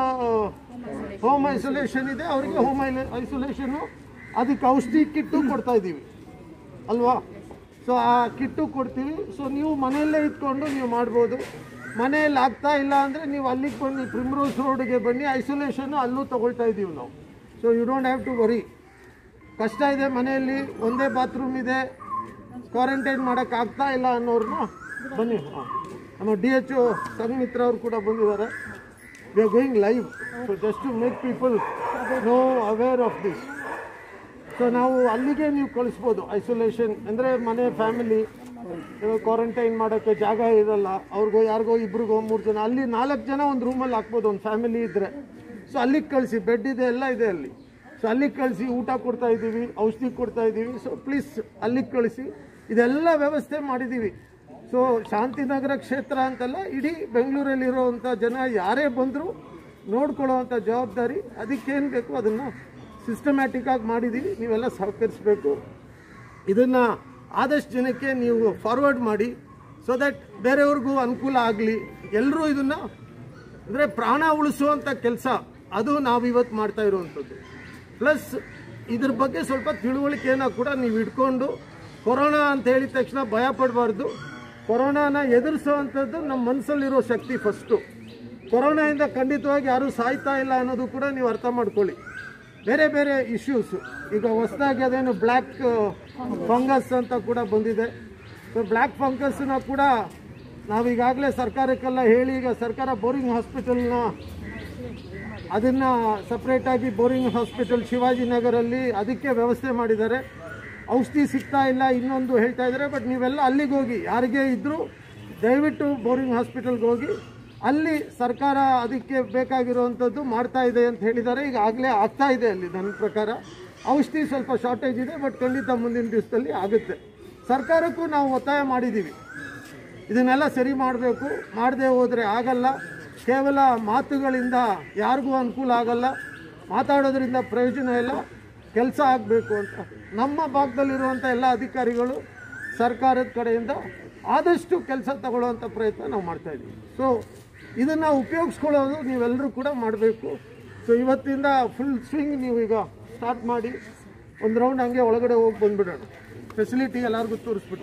ಹೋಮ್ ಐಸೋಲೇಷನ್ ಇದೆ ಅವರಿಗೆ ಹೋಮ್ ಐಸೋಲೇಷನ್ನು ಅದಕ್ಕೆ ಔಷಧಿ ಕಿಟ್ಟು ಕೊಡ್ತಾ ಇದ್ದೀವಿ ಅಲ್ವಾ ಸೊ ಆ ಕಿಟ್ಟು ಕೊಡ್ತೀವಿ ಸೊ ನೀವು ಮನೆಯಲ್ಲೇ ಇದ್ಕೊಂಡು ನೀವು ಮಾಡ್ಬೋದು ಮನೆಯಲ್ಲಿ ಆಗ್ತಾ ಇಲ್ಲ ಅಂದರೆ ನೀವು ಅಲ್ಲಿಗೆ ಬನ್ನಿ ಪ್ರಿಮ್ರೋಸ್ ರೋಡ್ಗೆ ಬನ್ನಿ ಐಸೋಲೇಷನ್ನು ಅಲ್ಲೂ ತಗೊಳ್ತಾ ಇದ್ದೀವಿ ನಾವು so you don't have to worry ಕಷ್ಟ ಇದೆ ಮನೆಯಲ್ಲಿ ಒಂದೇ ಬಾತ್ರೂಮ್ ಇದೆ ಕ್ವಾರಂಟೈನ್ ಮಾಡೋಕ್ಕೆ ಆಗ್ತಾ ಇಲ್ಲ ಅನ್ನೋರನ್ನ ಬನ್ನಿ ಹಾಂ. ನಮ್ಮ ಡಿ ಎಚ್ ಒ ಸಂಘಮಿತ್ರ ಅವರು ಕೂಡ ಬಂದಿದ್ದಾರೆ we are going live so just to make people know aware of this so ನಾವು ಅಲ್ಲಿಗೆ ನೀವು ಕಳಿಸ್ಬೋದು ಐಸೋಲೇಷನ್ ಅಂದರೆ ಮನೆ ಫ್ಯಾಮಿಲಿ ಕ್ವಾರಂಟೈನ್ ಮಾಡೋಕ್ಕೆ ಜಾಗ ಇರಲ್ಲ ಅವ್ರಿಗೋ ಯಾರಿಗೋ ಇಬ್ರಿಗೋ ಮೂರು ಜನ ಅಲ್ಲಿ ನಾಲ್ಕು ಜನ ಒಂದು ರೂಮಲ್ಲಿ ಹಾಕ್ಬೋದು ಒಂದು ಫ್ಯಾಮಿಲಿ ಇದ್ದರೆ ಸೊ ಅಲ್ಲಿಗೆ ಕಳಿಸಿ ಬೆಡ್ ಇದೆ ಎಲ್ಲ ಇದೆ ಅಲ್ಲಿ ಸೊ ಅಲ್ಲಿಗೆ ಕಳಿಸಿ ಊಟ ಕೊಡ್ತಾ ಇದ್ದೀವಿ ಔಷಧಿ ಕೊಡ್ತಾ ಇದ್ದೀವಿ ಸೊ ಪ್ಲೀಸ್ ಅಲ್ಲಿಗೆ ಕಳಿಸಿ ಇದೆಲ್ಲ ವ್ಯವಸ್ಥೆ ಮಾಡಿದ್ದೀವಿ ಸೊ ಶಾಂತಿನಗರ ಕ್ಷೇತ್ರ ಅಂತಲ್ಲ ಇಡೀ ಬೆಂಗಳೂರಲ್ಲಿರುವಂಥ ಜನ ಯಾರೇ ಬಂದರೂ ನೋಡ್ಕೊಳ್ಳೋವಂಥ ಜವಾಬ್ದಾರಿ ಅದಕ್ಕೇನು ಬೇಕು ಅದನ್ನು ಸಿಸ್ಟಮ್ಯಾಟಿಕ್ ಆಗಿ ಮಾಡಿದ್ದೀವಿ ನೀವೆಲ್ಲ ಸಹಕರಿಸಬೇಕು ಇದನ್ನು ಆದಷ್ಟು ಜನಕ್ಕೆ ನೀವು ಫಾರ್ವರ್ಡ್ ಮಾಡಿ ಸೊ ದಟ್ ಬೇರೆಯವ್ರಿಗೂ ಅನುಕೂಲ ಆಗಲಿ ಎಲ್ಲರೂ ಇದನ್ನು ಅಂದರೆ ಪ್ರಾಣ ಉಳಿಸುವಂಥ ಕೆಲಸ ಅದು ನಾವು ಇವತ್ತು ಮಾಡ್ತಾ ಇರುವಂಥದ್ದು ಪ್ಲಸ್ ಇದ್ರ ಬಗ್ಗೆ ಸ್ವಲ್ಪ ತಿಳುವಳಿಕೆಯನ್ನು ಕೂಡ ನೀವು ಇಟ್ಕೊಂಡು ಕೊರೋನಾ ಅಂತ ಹೇಳಿದ ತಕ್ಷಣ ಭಯ ಪಡಬಾರ್ದು ಕೊರೋನಾನ ಎದುರಿಸುವಂಥದ್ದು ನಮ್ಮ ಮನಸ್ಸಲ್ಲಿರೋ ಶಕ್ತಿ ಫಸ್ಟು ಕೊರೋನಾಯಿಂದ ಖಂಡಿತವಾಗಿ ಯಾರೂ ಸಾಯ್ತಾ ಇಲ್ಲ ಅನ್ನೋದು ಕೂಡ ನೀವು ಅರ್ಥ ಮಾಡ್ಕೊಳ್ಳಿ ಬೇರೆ ಬೇರೆ ಇಶ್ಯೂಸ್ ಈಗ ಹೊಸದಾಗಿ ಅದೇನು ಬ್ಲ್ಯಾಕ್ ಫಂಗಸ್ ಅಂತ ಕೂಡ ಬಂದಿದೆ ಸೊ ಬ್ಲ್ಯಾಕ್ ಫಂಗಸ್ನ ಕೂಡ ನಾವೀಗಾಗಲೇ ಸರ್ಕಾರಕ್ಕೆಲ್ಲ ಹೇಳಿ ಈಗ ಸರ್ಕಾರ ಬೋರಿಂಗ್ ಹಾಸ್ಪಿಟಲ್ನ ಅದನ್ನು ಸಪ್ರೇಟಾಗಿ ಬೋರಿಂಗ್ ಹಾಸ್ಪಿಟಲ್ ಶಿವಾಜಿನಗರಲ್ಲಿ ಅದಕ್ಕೆ ವ್ಯವಸ್ಥೆ ಮಾಡಿದ್ದಾರೆ ಔಷಧಿ ಸಿಗ್ತಾ ಇಲ್ಲ ಇನ್ನೊಂದು ಹೇಳ್ತಾ ಇದ್ದಾರೆ ಬಟ್ ನೀವೆಲ್ಲ ಅಲ್ಲಿಗೆ ಹೋಗಿ ಯಾರಿಗೇ ಇದ್ದರೂ ದಯವಿಟ್ಟು ಬೋರಿಂಗ್ ಹಾಸ್ಪಿಟಲ್ಗೆ ಹೋಗಿ ಅಲ್ಲಿ ಸರ್ಕಾರ ಅದಕ್ಕೆ ಬೇಕಾಗಿರುವಂಥದ್ದು ಮಾಡ್ತಾ ಇದೆ ಅಂತ ಹೇಳಿದ್ದಾರೆ ಈಗ ಆಗಲೇ ಆಗ್ತಾ ಇದೆ ಅಲ್ಲಿ ನನ್ನ ಪ್ರಕಾರ ಔಷಧಿ ಸ್ವಲ್ಪ ಶಾರ್ಟೇಜ್ ಇದೆ ಬಟ್ ಖಂಡಿತ ಮುಂದಿನ ದಿವಸದಲ್ಲಿ ಆಗುತ್ತೆ ಸರ್ಕಾರಕ್ಕೂ ನಾವು ಒತ್ತಾಯ ಮಾಡಿದ್ದೀವಿ ಇದನ್ನೆಲ್ಲ ಸರಿ ಮಾಡಬೇಕು ಮಾಡದೆ ಹೋದರೆ ಆಗಲ್ಲ ಕೇವಲ ಮಾತುಗಳಿಂದ ಯಾರಿಗೂ ಅನುಕೂಲ ಆಗಲ್ಲ ಮಾತಾಡೋದ್ರಿಂದ ಪ್ರಯೋಜನ ಇಲ್ಲ ಕೆಲಸ ಆಗಬೇಕು ಅಂತ ನಮ್ಮ ಭಾಗದಲ್ಲಿರುವಂಥ ಎಲ್ಲ ಅಧಿಕಾರಿಗಳು ಸರ್ಕಾರದ ಕಡೆಯಿಂದ ಆದಷ್ಟು ಕೆಲಸ ತಗೊಳ್ಳುವಂಥ ಪ್ರಯತ್ನ ನಾವು ಮಾಡ್ತಾ ಇದ್ದೀವಿ ಸೊ ಇದನ್ನು ಉಪಯೋಗಿಸ್ಕೊಳ್ಳೋದು ನೀವೆಲ್ಲರೂ ಕೂಡ ಮಾಡಬೇಕು ಸೊ ಇವತ್ತಿಂದ ಫುಲ್ ಸ್ವಿಂಗ್ ನೀವು ಈಗ ಸ್ಟಾರ್ಟ್ ಮಾಡಿ ಒಂದು ರೌಂಡ್ ಹಂಗೆ ಒಳಗಡೆ ಹೋಗಿ ಬಂದ್ಬಿಡೋಣ ಫೆಸಿಲಿಟಿ ಎಲ್ಲರಿಗೂ ತೋರಿಸ್ಬಿಟ್ಟು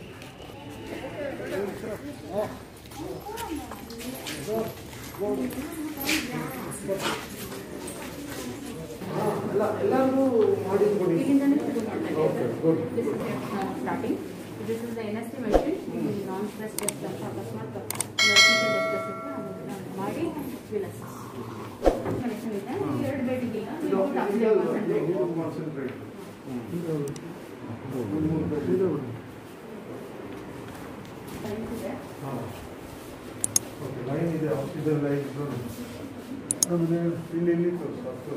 ಎಲ್ಲ ಎಲ್ಲರಿಗೂ ಮಾಡಿಕೊಡಿ ಇಲ್ಲಿಂದನೇ ಶುರು ಮಾಡ್ತಾ ಇದ್ದೀವಿ This is uh, starting. This is the NST machine. Non stress test ಅಂತ ಅಕಸ್ಮಾತ್ ಮೆಡಿಸಿನ್ ಟೆಸ್ಟ್ ಇದ್ರೆ ಅದನ್ನ ಮಾಡಿ ವಿಲ್ ಕನೆಕ್ಷನ್ ಇದೆ ಎರಡು ಬೆಡ್ ಇಲ್ಲ ನೀವು ಕಾನ್ಸಂಟ್ರೇಟ್ ಇದೆ ಲೈನ್ ಇದೆ ಆಕ್ಸಿಜನ್ ಲೈನ್ ಇಲ್ಲಿ ಇಲ್ಲಿ ತೋರಿಸು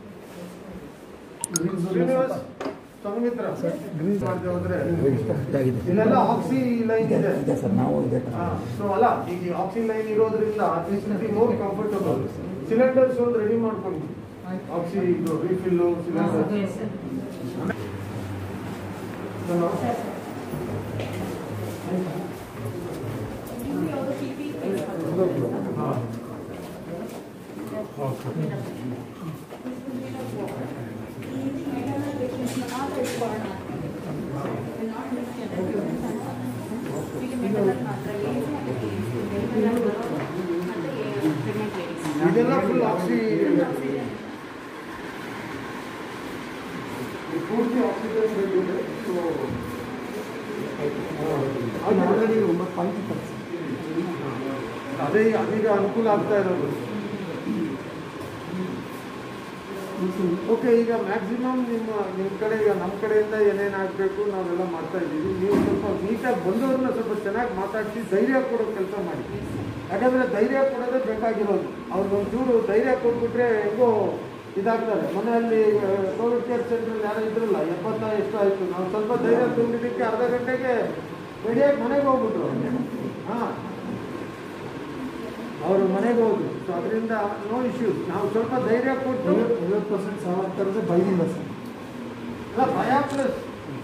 ಶ್ರೀನಿವಾಸ್ ಸಂಗಮಿತ್ರ ಗ್ರೀಸ್ ಮಾಡದೆ ಹೋದ್ರೆ ಇಲ್ಲೆಲ್ಲ ಆಕ್ಸಿ ಲೈನ್ ಇದೆ ಸರ್ ನಾವು ಇದೆ ಸೊ ಅಲ್ಲ ಈಗ ಆಕ್ಸಿ ಲೈನ್ ಇರೋದ್ರಿಂದ this will be more comfortable cylinders ಒಂದು ರೆಡಿ ಮಾಡ್ಕೊಂಡು ಆಕ್ಸಿ ಇದು ರೀಫಿಲ್ಲು ಸಿಲಿಂಡರ್ ಇದೆಲ್ಲ ಫುಲ್ ಆಕ್ಸಿ ಪೂರ್ತಿ ಆಕ್ಸಿಜನ್ ರೆಡಿ ಇದೆ ಸೊ ಆಲ್ರೆಡಿ ಒಂಬತ್ತು ಪಾಯಿಂಟ್ ಇತ್ತು ಅದೇ ಅದೀಗ ಅನುಕೂಲ ಆಗ್ತಾ ಇರೋದು ಓಕೆ ಈಗ ಮ್ಯಾಕ್ಸಿಮಮ್ ನಿಮ್ಮ ನಿಮ್ಮ ಕಡೆ ಈಗ ನಮ್ಮ ಕಡೆಯಿಂದ ಏನೇನು ಆಗಬೇಕು ನಾವೆಲ್ಲ ಮಾಡ್ತಾ ಇದ್ದೀವಿ ನೀವು ಸ್ವಲ್ಪ ನೀಟಾಗಿ ಬಂದವ್ರನ್ನ ಸ್ವಲ್ಪ ಚೆನ್ನಾಗಿ ಮಾತಾಡಿಸಿ ಧೈರ್ಯ ಕೊಡೋ ಕೆಲಸ ಮಾಡಿ ಯಾಕಂದರೆ ಧೈರ್ಯ ಕೊಡೋದೇ ಬೇಕಾಗಿರೋದು ಅವ್ರಿಗೊಂಚೂರು ಧೈರ್ಯ ಕೊಟ್ಬಿಟ್ರೆ ಹೆಂಗೋ ಇದಾಗ್ತಾರೆ ಮನೆಯಲ್ಲಿ ಕೋವಿಡ್ ಕೇರ್ ಸೆಂಟ್ರಲ್ಲಿ ಯಾರು ಇದ್ರಲ್ಲ ಎಪ್ಪತ್ತ ಎಷ್ಟು ಆಯಿತು ನಾವು ಸ್ವಲ್ಪ ಧೈರ್ಯ ತುಂಬಿದ್ದಕ್ಕೆ ಅರ್ಧ ಗಂಟೆಗೆ ರೆಡಿಯಾಗಿ ಮನೆಗೆ ಹೋಗ್ಬಿಟ್ರು ಹಾಂ ಅವರು ಮನೆಗೆ ಹೋದ್ರು ಸೊ ಅದರಿಂದ ನೋ ಇಶ್ಯೂಸ್ ನಾವು ಸ್ವಲ್ಪ ಧೈರ್ಯ ಕೊಟ್ಟು ಐವತ್ತು ಐವತ್ತು ಪರ್ಸೆಂಟ್ ಸಾವರ್ತರದ್ದು ಬೈದಿಲ್ಲ ಸರ್ ಅಲ್ಲ ಭಯ ಪ್ಲಸ್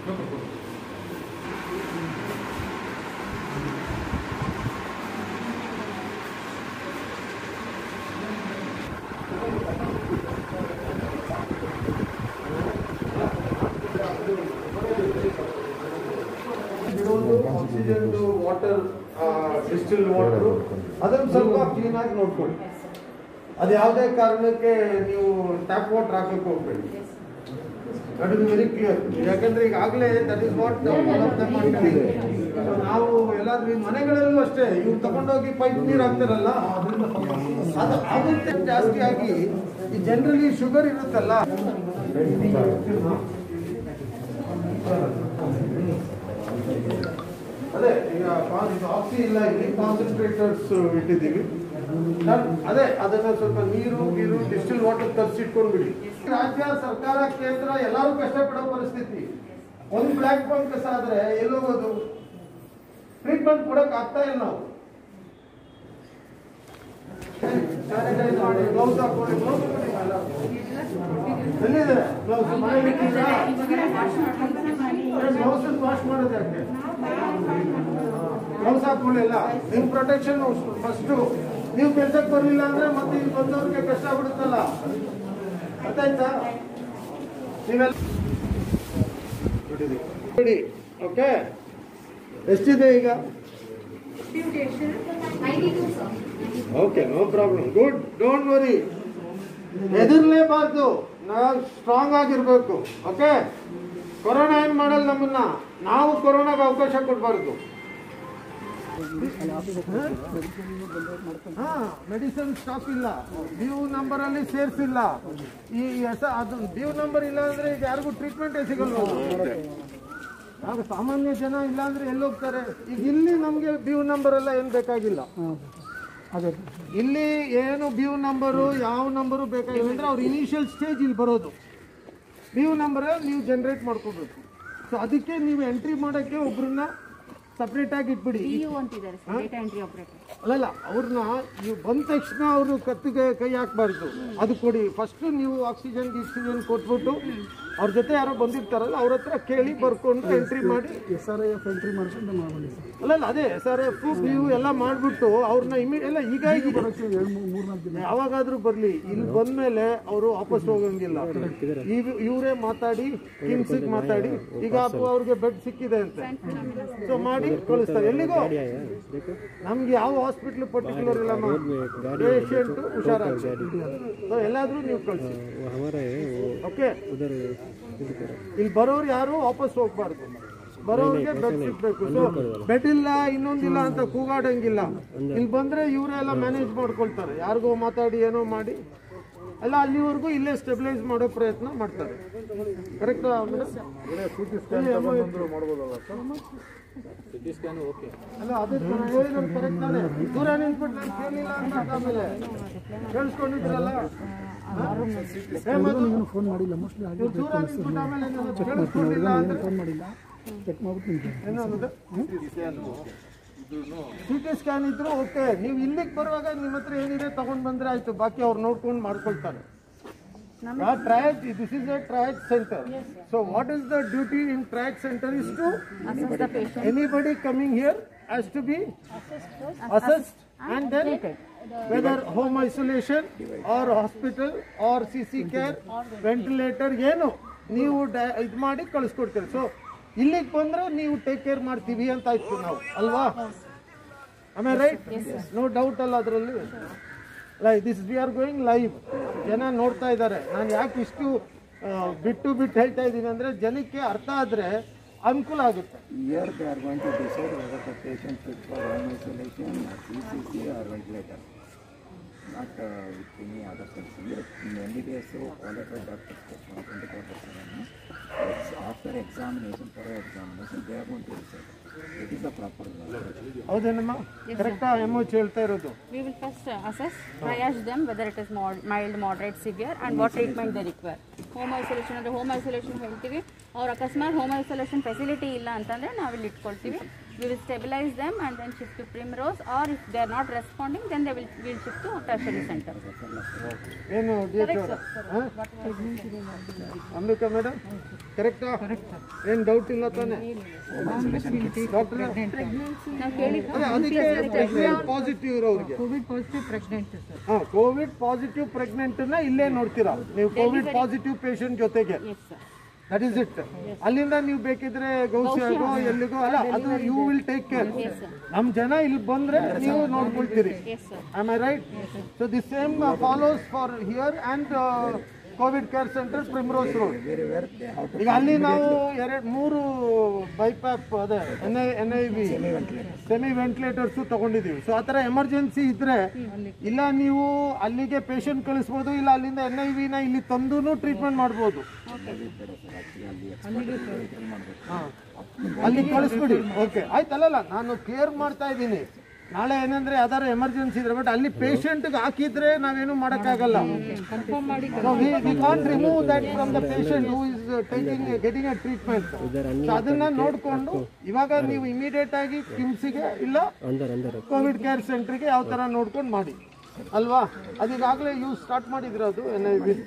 ಇರೋದು ಆಕ್ಸಿಜನ್ ವಾಟರ್ ಡಿಸ್ಟಿಲ್ ವಾಟರ್ ಅದನ್ನು ಸ್ವಲ್ಪ ಕ್ಲೀನ್ ಆಗಿ ನೋಡ್ಕೊಳ್ಳಿ ಅದು ಯಾವುದೇ ಕಾರಣಕ್ಕೆ ನೀವು ಟ್ಯಾಪ್ ವಾಟರ್ ಹಾಕಕ್ಕೆ ಹೋಗ್ಬೇಡಿ ದಟ್ ಇಸ್ ವೆರಿ ಕ್ಲಿಯರ್ ಯಾಕಂದ್ರೆ ಈಗಾಗಲೇ ದಟ್ ಇಸ್ ವಾಟ್ ಸೊ ನಾವು ಎಲ್ಲಾದ್ರೂ ಈ ಮನೆಗಳಲ್ಲೂ ಅಷ್ಟೇ ಇವ್ರು ತಗೊಂಡೋಗಿ ಪೈಪ್ ನೀರು ಹಾಕ್ತಾರಲ್ಲ ಅದು ಆಗುತ್ತೆ ಜಾಸ್ತಿ ಆಗಿ ಈ ಜನರಲಿ ಶುಗರ್ ಇರುತ್ತಲ್ಲ ಅದೇ ಈಗ ಆಕ್ಸಿ ಇಲ್ಲ ಇಲ್ಲಿ ಕಾನ್ಸಂಟ್ರೇಟರ್ಸ್ ಇಟ್ಟಿದ್ದೀವಿ ನಾನ್- ಅದೇ ಅದನ್ನ ಸ್ವಲ್ಪ ನೀರು ನೀರು ಡಿಸ್ಟಿಲ್ ವಾಟರ್ ತರಿಸಿಟ್ಕೊಂಡ್ಬಿಡಿ ರಾಜ್ಯ ಸರ್ಕಾರ ಕೇಂದ್ರ ಎಲ್ಲರೂ ಕಷ್ಟಪಡೋ ಪರಿಸ್ಥಿತಿ ಒಂದು ಬ್ಲ್ಯಾಕ್ ಫಂಗಸ್ ಆದ್ರೆ ಎಲ್ಲೋಗೋದು ಟ್ರೀಟ್ಮೆಂಟ್ ಕೊಡಕ್ ಆಗ್ತಾ ಇಲ್ಲ ನಾವು ಸ್ಯಾನಿಟೈಸ್ ಮಾಡಿ ಗ್ಲೌಸ್ ಹಾಕೊಳ್ಳಿ ಗ್ಲೌಸ್ ಎಲ್ಲಿದೆ ಗ್ಲೌಸ್ ಮನೆಗೆ ಇಟ್ಟಿದ್ದೀರಾ? ಗ್ಲೌಸ್ ವಾಶ್ ಮಾಡೋದು ಯಾಕೆ ಗ್ಲೌಸ್ ಹಾಕೊಳ್ಳಿಲ್ಲ ನಿಮ್ ಪ್ರೊಟೆಕ್ಷನ್ ಫಸ್ಟ್ ನೀವು ಕೆಲ್ಸಕ್ಕೆ ಬರಲಿಲ್ಲ ಅಂದ್ರೆ ಮತ್ತೆ ಇಲ್ಲಿ ಬಂದವ್ರಿಗೆ ಕಷ್ಟ ಆಗ್ಬಿಡುತ್ತಲ್ಲ ಅರ್ಥ ಆಯ್ತಾ ನೀವೆಲ್ಲ ಬಿಡಿ ಓಕೆ ಎಷ್ಟಿದೆ ಈಗ okay no problem good don't worry ಹೆದರ್ಲೇಬಾರ್ದು ನಾವು ಸ್ಟ್ರಾಂಗ್ ಆಗಿರ್ಬೇಕು ಓಕೆ ಕೊರೋನಾ ಏನ್ ಮಾಡಲ್ಲ ನಮ್ಮನ್ನ ನಾವು ಕೊರೋನಾಗೆ ಅವಕಾಶ ಕೊಡಬಾರ್ದು ಹಾ ಮೆಡಿಸಿನ್ ಸ್ಟಾಕ್ ಇಲ್ಲ ಡ್ಯೂ ನಂಬರ್ ಅಲ್ಲಿ ಸೇರ್ಸಿಲ್ಲ ಈ ಎಸ ಅದು ಡ್ಯೂ ನಂಬರ್ ಇಲ್ಲ ಅಂದ್ರೆ ಈಗ ಯಾರಿಗೂ ಟ್ರೀಟ್ಮೆಂಟೇ ಸಿಗಲ್ವ ಆಗ ಸಾಮಾನ್ಯ ಜನ ಇಲ್ಲ ಅಂದ್ರೆ ಎಲ್ಲಿ ಹೋಗ್ತಾರೆ ಈಗ ಇಲ್ಲಿ ನಮ್ಗೆ ಡ್ಯೂ ನಂಬರ್ ಎಲ್ಲ ಏನ್ ಬೇಕಾಗಿಲ್ಲ ಅದೇ ಇಲ್ಲಿ ಏನು ಬ್ಯೂ ನಂಬರು ಯಾವ ನಂಬರು ಬೇಕಾಗಿಲ್ಲ ಅಂದ್ರೆ ಅವ್ರ ಇನಿಷಿಯಲ್ ಸ್ಟೇಜ್ ಇಲ್ಲಿ ಬರೋದು ಬ್ಯೂ ನಂಬರ್ ನೀವು ಜನರೇಟ್ ಮಾಡ್ಕೋಬೇಕು ಸೊ ಅದಕ್ಕೆ ನೀವು ಎಂಟ್ರಿ ಮಾಡೋಕ್ಕೆ ಒಬ್ರನ್ನ ಸಪ್ರೇಟ್ ಆಗಿ ಇಟ್ಬಿಡಿ ಯು ಅಂತಿದ್ದಾರೆ ಸರ್ ಡೇಟಾ ಎಂಟ್ರಿ ಆಪರೇಟರ್ ಅಲ್ಲಲ್ಲ ಅವ್ರನ್ನ ನೀವು ಬಂದ ತಕ್ಷಣ ಅವರು ಕತ್ತಿಗೆ ಕೈ ಹಾಕ್ಬಾರ್ದು ಅದು ಕೊಡಿ ಫಸ್ಟ್ ನೀವು ಆಕ್ಸಿಜನ್ ಆಕ್ಸಿಜನ್ ಕೊಟ್ಬಿಟ್ಟು ಅವ್ರ ಜೊತೆ ಯಾರೋ ಬಂದಿರ್ತಾರಲ್ಲ ಅವ್ರ ಹತ್ರ ಕೇಳಿ ಬರ್ಕೊಂಡು ಎಂಟ್ರಿ ಮಾಡಿ S R I F entry ಮಾಡ್ಕೊಂಡು ಮಾಡ್ಬಂಡಿ ಸರ್ ಅಲ್ಲಲ್ಲ ಅದೇ ಸರ್ ಎಫ್ ನೀವು ಎಲ್ಲ ಮಾಡಿಬಿಟ್ಟು ಅವ್ರನ್ನ ಇಮಿ ಎಲ್ಲ ಈಗ ಈಗ ಬರೋಕ್ಕೆ ಎರಡು ಮೂರು ಮೂರು ನಾಲ್ಕು ದಿನ ಯಾವಾಗಾದ್ರೂ ಬರ್ಲಿ ಇಲ್ಲಿ ಬಂದ್ಮೇಲೆ ಅವರು ವಾಪಸ್ ಹೋಗಂಗಿಲ್ಲ ಈಗ ಇವರೇ ಮಾತಾಡಿ ಕಿಮ್ಸಿಗೆ ಮಾತಾಡಿ ಈಗ ಅಪ್ಪು ಅವ್ರಿಗೆ ಬೆಡ್ ಸಿಕ್ಕಿದೆ ಅಂತೆ ಸೊ ಮಾಡಿ ಕಳಿಸ್ತಾರೆ ಎಲ್ಲಿಗೋ ನಮ್ಗೆ ಯಾವ ಹಾಸ್ಪಿಟ್ಲ್ ಪರ್ಟಿಕ್ಯುಲರ್ ಇಲ್ಲ ಪೇಷಂಟ್ ಹುಷಾರಾಗಿ ಸೊ ಎಲ್ಲಾದ್ರೂ ನೀವು ಕಳಿಸಿ ಓಕೆ ಇಲ್ಲಿ ಬರೋರು ಯಾರು ವಾಪಸ್ ಹೋಗ್ಬಾರ್ದು ಬರೋರಿಗೆ ಬೆಡ್ ಸಿಗ್ಬೇಕು ಸೊ ಬೆಡ್ ಇಲ್ಲ ಇನ್ನೊಂದಿಲ್ಲ ಅಂತ ಕೂಗಾಡಂಗಿಲ್ಲ ಇಲ್ಲಿ ಬಂದ್ರೆ ಇವರೆಲ್ಲ ಮ್ಯಾನೇಜ್ ಮಾಡ್ಕೊಳ್ತಾರೆ ಯಾರಿಗೋ ಮಾತಾಡಿ ಏನೋ ಮಾಡಿ ಎಲ್ಲ ಅಲ್ಲಿವರೆಗೂ ಇಲ್ಲೇ ಸ್ಟೆಬಿಲೈಸ್ ಮಾಡೋ ಪ್ರಯತ್ನ ಮಾಡ್ತಾರೆ ಕರೆಕ್ಟ್ ಅಲ್ಲ ಅದೇ ಕರೆಕ್ಟ್ ತಾನೆ ದೂರ ನಿಂತ್ಬಿಟ್ಟು ನಾನು ಕೇಳಿಲ್ಲ ಅಂತ ಆಮೇಲೆ ಕೇಳಿಸ್ಕೊಂಡಿದ್ರಲ್ಲ ಹೇ ಮಧು, ಫೋನ್ ಮಾಡಿಲ್ಲ ಮೋಸ್ಟ್ಲಿ ಆಗಿ ನೀವು ದೂರ ನಿಂತ್ಬಿಟ್ಟು ಆಮೇಲೆ ನಾನು ಕೇಳಿಸ್ಕೊಂಡಿಲ್ಲ ಅಂದ್ರೆ ಫೋನ್ ಮಾಡಿಲ್ಲ ಚೆಕ್ ಮಾಡ್ಬಿಟ್ಟು ನಿಮ್ಗೆ ಸಿ ಟಿ ಸ್ಕ್ಯಾನ್ ಇದ್ರು ಓಕೆ ನೀವು ಇಲ್ಲಿಗೆ ಬರುವಾಗ ನಿಮ್ಮ ಹತ್ರ ಏನಿದೆ ತಗೊಂಡ್ ಬಂದ್ರೆ ಆಯ್ತು ಬಾಕಿ ಅವ್ರು ನೋಡ್ಕೊಂಡು ಮಾಡ್ಕೊಳ್ತಾರೆ triage this is a triage centre so what is the duty in triage centre is to assess the patient anybody coming here has to be assessed and then whether home isolation or hospital or CC care ventilator ಏನು ನೀವು ಇದು ಮಾಡಿ ಕಳಿಸ್ಕೊಡ್ತೀರಿ so ಇಲ್ಲಿಗೆ ಬಂದ್ರೆ ನೀವು take care ಮಾಡ್ತೀವಿ ಅಂತ ಆಯ್ತು ನಾವು ಅಲ್ವಾ ಆಮೇಲೆ ರೈಟ್ ನೋ ಡೌಟ್ ಅಲ್ಲ ಅದರಲ್ಲಿ ಲೈ this we are going live ಜನ ನೋಡ್ತಾ ಇದ್ದಾರೆ ನಾನು ಯಾಕೆ ಇಷ್ಟು ಆ, ಬಿಟ್ಟು ಬಿಟ್ಟು ಹೇಳ್ತಾ ಇದ್ದೀನಿ ಅಂದರೆ ಜನಕ್ಕೆ ಅರ್ಥ ಆದರೆ ಅನುಕೂಲ ಆಗುತ್ತೆ Here they are going to decide whether the patient fit for home isolation or CCC or ventilator, not uh, with any other person. In MBBS, so qualified doctors get 24 seven. It's after examination, thorough examination, they are going to decide. It is the proper ಹೌದೇನಮ್ಮ ಕರೆಕ್ಟಾ M H ಹೇಳ್ತಾ ಇರೋದು We will first uh, assess, triage them whether it is mod- mild, moderate, severe and what treatment they require. Home isolation ಅಂದರೆ home isolation ಹೇಳ್ತೀವಿ ಅವ್ರ ಅಕಸ್ಮಾತ್ home isolation facility ಇಲ್ಲ ಅಂತಂದರೆ ನಾವಿಲ್ಲಿ ಇಟ್ಕೊಳ್ತೀವಿ we will stabilise them and then shift to Primrose or if they are not responding then they will will shift to tertiary centre ಏನು D H ಅವರ ಅಂಬಿಕಾ ಮೇಡಮ್ ಕರೆಕ್ಟಾ ಏನು ಡೌಟ್ ಇಲ್ಲ ತಾನೆ ಡಾಕ್ಟರ್ ನಾವು ಕೇಳಿ ಅದಕ್ಕೆ ಪಾಸಿಟಿವ್ ಇರೋರಿಗೆ ಕೋವಿಡ್ ಪಾಸಿಟಿವ್ ಪ್ರೆಗ್ನೆಂಟ್ ಸರ್ ಹಾಂ ಕೋವಿಡ್ ಪಾಸಿಟಿವ್ ಪ್ರೆಗ್ನೆಂಟ್ನ ಇಲ್ಲೇ ನೋಡ್ತೀರಾ ನೀವು ಕೋವಿಡ್ ಪಾಸಿಟಿವ್ ಪೇಷಂಟ್ ಜೊತೆಗೆ yes sir that is it ಅಲ್ಲಿಂದ ನೀವು ಬೇಕಿದ್ರೆ ಗೌಸಿಯಾಗೋ ಎಲ್ಲಿಗೋ ಅಲ್ಲ ಅದು ಯು ವಿಲ್ ಟೇಕ್ ಕೇರ್ ನಮ್ಮ ಜನ ಇಲ್ಲಿ ಬಂದ್ರೆ ನೀವು ನೋಡ್ಕೊಳ್ತೀರಿ yes sir am I right so the same follows for here and Covid care centre Primrose road ಈಗ ಅಲ್ಲಿ ನಾವು ಎರಡು ಮೂರು ಬೈಪ್ಯಾಪ್ ಅದೇ N I N I V semi ventilators ತಗೊಂಡಿದ್ದೀವಿ ಸೊ ಆ ಥರ ಎಮರ್ಜೆನ್ಸಿ ಇದ್ರೆ ಇಲ್ಲ ನೀವು ಅಲ್ಲಿಗೆ ಪೇಷಂಟ್ ಕಳಿಸ್ಬೋದು ಇಲ್ಲ ಅಲ್ಲಿಂದ ಎನ್ ಐ ವಿನ ಇಲ್ಲಿ ತಂದು ಟ್ರೀಟ್ಮೆಂಟ್ ಮಾಡ್ಬೋದು ಹಾಂ ಅಲ್ಲಿ ಕಳಿಸ್ಬಿಡಿ ಓಕೆ ಆಯ್ತಲ್ಲ ನಾನು ಕೇರ್ ಮಾಡ್ತಾ ಇದ್ದೀನಿ ನಾಳೆ ಏನಂದ್ರೆ ಯಾವ್ದಾರು ಎಮರ್ಜೆನ್ಸಿ ಇದ್ರೆ ಬಟ್ ಅಲ್ಲಿ ಪೇಷಂಟ್ಗೆ ಹಾಕಿದ್ರೆ ನಾವೇನು ಮಾಡೋಕ್ಕಾಗಲ್ಲ ಕನ್ಫರ್ಮ್ ಮಾಡಿ we can't remove that from the patient who is taking getting a treatment ಅದನ್ನ ನೋಡಿಕೊಂಡು ಇವಾಗ ನೀವು ಇಮಿಡಿಯೇಟ್ ಆಗಿ ಕಿಮ್ಸಿಗೆ ಇಲ್ಲ ಕೋವಿಡ್ ಕೇರ್ ಸೆಂಟರ್ಗೆ ಯಾವ ಥರ ನೋಡ್ಕೊಂಡು ಮಾಡಿ ಅಲ್ವಾ ಅದೀಗಾಗಲೇ ಯೂಸ್ ಸ್ಟಾರ್ಟ್ ಮಾಡಿದ್ರೆ ಅದು N I V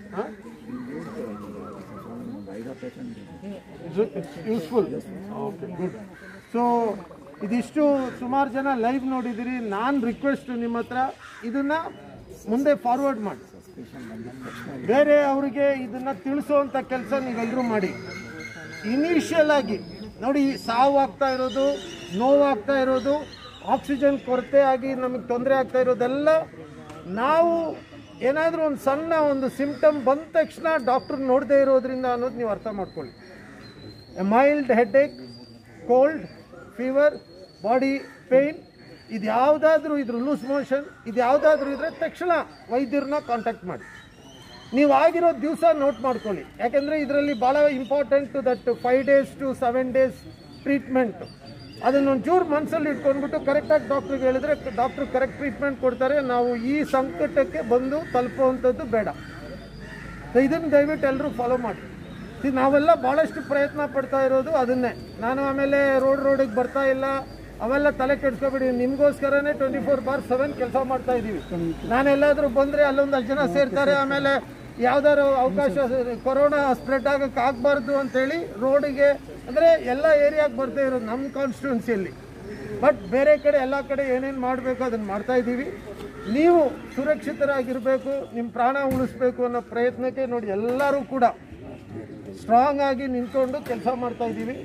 useful okay good so ಇದಿಷ್ಟು ಸುಮಾರು ಜನ ಲೈವ್ ನೋಡಿದ್ದೀರಿ ನಾನು ರಿಕ್ವೆಸ್ಟ್ ನಿಮ್ಮ ಹತ್ರ ಇದನ್ನ ಮುಂದೆ ಫಾರ್ವರ್ಡ್ ಮಾಡಿ ಬೇರೆ ಅವರಿಗೆ ಇದನ್ನ ತಿಳಿಸುವಂಥ ಕೆಲಸ ನೀವೆಲ್ಲರೂ ಮಾಡಿ ಇನಿಷಿಯಲ್ ಆಗಿ ನೋಡಿ ಸಾವು ಆಗ್ತಾ ಇರೋದು ನೋವಾಗ್ತಾ ಇರೋದು ಆಕ್ಸಿಜನ್ ಕೊರತೆ ಆಗಿ ನಮಗೆ ತೊಂದರೆ ಆಗ್ತಾ ಇರೋದೆಲ್ಲ ನಾವು ಏನಾದರೂ ಒಂದು ಸಣ್ಣ ಒಂದು ಸಿಂಪ್ಟಮ್ ಬಂದ ತಕ್ಷಣ ಡಾಕ್ಟರ್ ನೋಡದೇ ಇರೋದ್ರಿಂದ ಅನ್ನೋದು ನೀವು ಅರ್ಥ ಮಾಡ್ಕೊಳ್ಳಿ mild headache cold fever body pain ಇದು ಯಾವುದಾದ್ರೂ ಇದ್ರ ಲೂಸ್ ಮೋಷನ್ ಇದು ಯಾವುದಾದ್ರೂ ಇದ್ರೆ ತಕ್ಷಣ ವೈದ್ಯರನ್ನ ಕಾಂಟ್ಯಾಕ್ಟ್ ಮಾಡಿ ನೀವು ಆಗಿರೋ ದಿವಸ ನೋಟ್ ಮಾಡ್ಕೊಳ್ಳಿ ಯಾಕೆಂದರೆ ಇದರಲ್ಲಿ ಭಾಳ important that five days to seven days treatment ಅದನ್ನ ಒಂಚೂರು ಮನಸ್ಸಲ್ಲಿ ಇಟ್ಕೊಂಡ್ಬಿಟ್ಟು ಕರೆಕ್ಟಾಗಿ ಡಾಕ್ಟ್ರಿಗೆ ಹೇಳಿದ್ರೆ ಡಾಕ್ಟ್ರು ಕರೆಕ್ಟ್ ಟ್ರೀಟ್ಮೆಂಟ್ ಕೊಡ್ತಾರೆ ನಾವು ಈ ಸಂಕಟಕ್ಕೆ ಬಂದು ತಲುಪುವಂಥದ್ದು ಬೇಡ ಸೊ ಇದನ್ನು ದಯವಿಟ್ಟು ಎಲ್ಲರೂ ಫಾಲೋ ಮಾಡಿ See, ನಾವೆಲ್ಲ ಭಾಳಷ್ಟು ಪ್ರಯತ್ನ ಪಡ್ತಾ ಇರೋದು ಅದನ್ನೇ ನಾನು ಆಮೇಲೆ ರೋಡ್ ರೋಡಿಗೆ ಬರ್ತಾ ಇಲ್ಲ ಅವೆಲ್ಲ ತಲೆ ಕೆಡ್ಸ್ಕೊಬೇಡಿ ನಿಮಗೋಸ್ಕರನೇ ಟ್ವೆಂಟಿ ಫೋರ್ ಬಾರ್ ಸೆವೆನ್ ಕೆಲಸ ಮಾಡ್ತಾ ಇದ್ದೀವಿ ನಾನೆಲ್ಲಾದರೂ ಬಂದರೆ ಅಲ್ಲೊಂದಷ್ಟು ಜನ ಸೇರ್ತಾರೆ ಆಮೇಲೆ ಯಾವ್ದಾದ್ರು ಅವಕಾಶ ಕೊರೋನಾ ಸ್ಪ್ರೆಡ್ ಆಗಕ್ಕೆ ಆಗಬಾರ್ದು ಅಂತೇಳಿ ರೋಡಿಗೆ ಅಂದರೆ ಎಲ್ಲ ಏರಿಯಾಗೆ ಬರ್ತಾ ಇರೋದು ನಮ್ಮ ಕಾನ್ಸ್ಟಿಟ್ಯೂನ್ಸಿಯಲ್ಲಿ ಬಟ್ ಬೇರೆ ಕಡೆ ಎಲ್ಲ ಕಡೆ ಏನೇನು ಮಾಡಬೇಕು ಅದನ್ನು ಮಾಡ್ತಾ ಇದ್ದೀವಿ ನೀವು ಸುರಕ್ಷಿತರಾಗಿರಬೇಕು ನಿಮ್ಮ ಪ್ರಾಣ ಉಳಿಸ್ಬೇಕು ಅನ್ನೋ ಪ್ರಯತ್ನಕ್ಕೆ ನೋಡಿ ಎಲ್ಲರೂ ಕೂಡ ಸ್ಟ್ರಾಂಗ್ ಆಗಿ ನಿಂತ್ಕೊಂಡು ಕೆಲಸ ಮಾಡ್ತಾ ಇದ್ದೀವಿ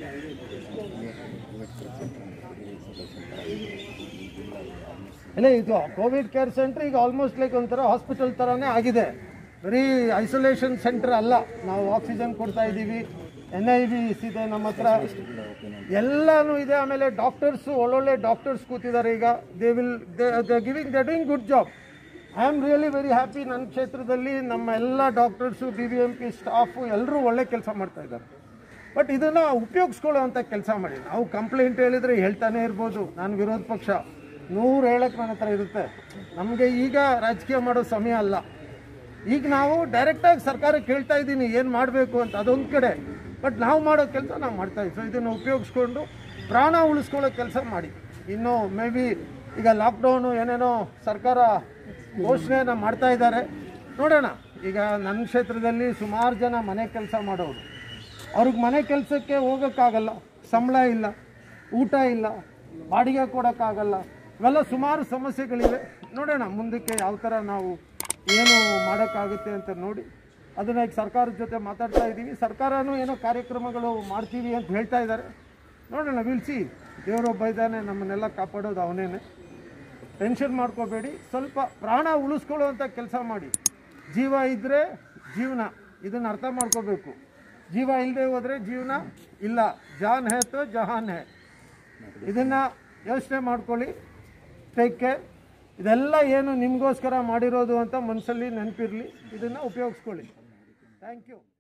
ಇಲ್ಲ ಇದು ಕೋವಿಡ್ ಕೇರ್ ಸೆಂಟರ್ ಈಗ ಆಲ್ಮೋಸ್ಟ್ ಲೈಕ್ ಒಂಥರ ಹಾಸ್ಪಿಟಲ್ ಥರನೇ ಆಗಿದೆ ಬರೀ ಐಸೋಲೇಷನ್ ಸೆಂಟರ್ ಅಲ್ಲ ನಾವು ಆಕ್ಸಿಜನ್ ಕೊಡ್ತಾ ಇದ್ದೀವಿ ಎನ್ ಐ ವಿ ಇದೆ ನಮ್ಮ ಹತ್ರ ಎಲ್ಲನೂ ಇದೆ ಆಮೇಲೆ ಡಾಕ್ಟರ್ಸು ಒಳ್ಳೊಳ್ಳೆ ಡಾಕ್ಟರ್ಸ್ ಕೂತಿದ್ದಾರೆ ಈಗ they will they giving they doing good job I am really very happy ನನ್ನ ಕ್ಷೇತ್ರದಲ್ಲಿ ನಮ್ಮ ಎಲ್ಲ doctors B B M P staff ಎಲ್ಲರೂ ಒಳ್ಳೆ ಕೆಲಸ ಮಾಡ್ತಾ ಇದ್ದಾರೆ ಬಟ್ ಇದನ್ನು ಉಪಯೋಗಿಸ್ಕೊಳ್ಳೋವಂಥ ಕೆಲಸ ಮಾಡಿ ನಾವು ಕಂಪ್ಲೇಂಟ್ ಹೇಳಿದರೆ ಹೇಳ್ತಾನೆ ಇರ್ಬೋದು ನಾನು ವಿರೋಧ ಪಕ್ಷ ನೂರು ಹೇಳಕ್ಕೆ ನನ್ನ ಹತ್ರ ಇರುತ್ತೆ ನಮಗೆ ಈಗ ರಾಜಕೀಯ ಮಾಡೋ ಸಮಯ ಅಲ್ಲ ಈಗ ನಾವು ಡೈರೆಕ್ಟಾಗಿ ಸರ್ಕಾರಕ್ಕೆ ಕೇಳ್ತಾ ಇದ್ದೀನಿ ಏನು ಮಾಡಬೇಕು ಅಂತ ಅದೊಂದು ಕಡೆ ಬಟ್ ನಾವು ಮಾಡೋ ಕೆಲಸ ನಾವು ಮಾಡ್ತಾ ಇದ್ದೀವಿ ಸೊ ಇದನ್ನು ಉಪಯೋಗಿಸ್ಕೊಂಡು ಪ್ರಾಣ ಉಳಿಸ್ಕೊಳ್ಳೋ ಕೆಲಸ ಮಾಡಿ ಇನ್ನು ಮೇ ಬಿ ಈಗ ಲಾಕ್ಡೌನು ಏನೇನೋ ಸರ್ಕಾರ ಘೋಷಣೆಯನ್ನು ಮಾಡ್ತಾ ಇದ್ದಾರೆ ನೋಡೋಣ ಈಗ ನನ್ನ ಕ್ಷೇತ್ರದಲ್ಲಿ ಸುಮಾರು ಜನ ಮನೆ ಕೆಲಸ ಮಾಡೋರು ಅವ್ರಿಗೆ ಮನೆ ಕೆಲಸಕ್ಕೆ ಹೋಗೋಕ್ಕಾಗಲ್ಲ ಸಂಬಳ ಇಲ್ಲ ಊಟ ಇಲ್ಲ ಬಾಡಿಗೆ ಕೊಡೋಕ್ಕಾಗಲ್ಲ ಇವೆಲ್ಲ ಸುಮಾರು ಸಮಸ್ಯೆಗಳಿವೆ ನೋಡೋಣ ಮುಂದಕ್ಕೆ ಯಾವ ಥರ ನಾವು ಏನು ಮಾಡೋಕ್ಕಾಗುತ್ತೆ ಅಂತ ನೋಡಿ ಅದನ್ನು ಈಗ ಸರ್ಕಾರದ ಜೊತೆ ಮಾತಾಡ್ತಾ ಇದ್ದೀವಿ ಸರ್ಕಾರನೂ ಏನೋ ಕಾರ್ಯಕ್ರಮಗಳು ಮಾಡ್ತೀವಿ ಅಂತ ಹೇಳ್ತಾ ಇದ್ದಾರೆ ನೋಡೋಣ ವಿಲ್ಸಿ ದೇವರೊಬ್ಬ ಇದ್ದಾನೆ ನಮ್ಮನ್ನೆಲ್ಲ ಕಾಪಾಡೋದು ಅವನೇನೆ ಟೆನ್ಷನ್ ಮಾಡ್ಕೋಬೇಡಿ ಸ್ವಲ್ಪ ಪ್ರಾಣ ಉಳಿಸ್ಕೊಳ್ಳುವಂಥ ಕೆಲಸ ಮಾಡಿ ಜೀವ ಇದ್ದರೆ ಜೀವನ ಇದನ್ನು ಅರ್ಥ ಮಾಡ್ಕೋಬೇಕು ಜೀವ ಇಲ್ಲದೆ ಹೋದರೆ ಜೀವನ ಇಲ್ಲ ಜಾನ್ ಹೇ ತೋ ಜಹಾನ್ ಹೇ ಇದನ್ನು ಯೋಚನೆ ಮಾಡ್ಕೊಳ್ಳಿ ಟೇಕ್ ಕೇರ್ ಇದೆಲ್ಲ ಏನು ನಿಮಗೋಸ್ಕರ ಮಾಡಿರೋದು ಅಂತ ಮನಸ್ಸಲ್ಲಿ ನೆನಪಿರಲಿ ಇದನ್ನು ಉಪಯೋಗಿಸ್ಕೊಳ್ಳಿ ಥ್ಯಾಂಕ್ ಯು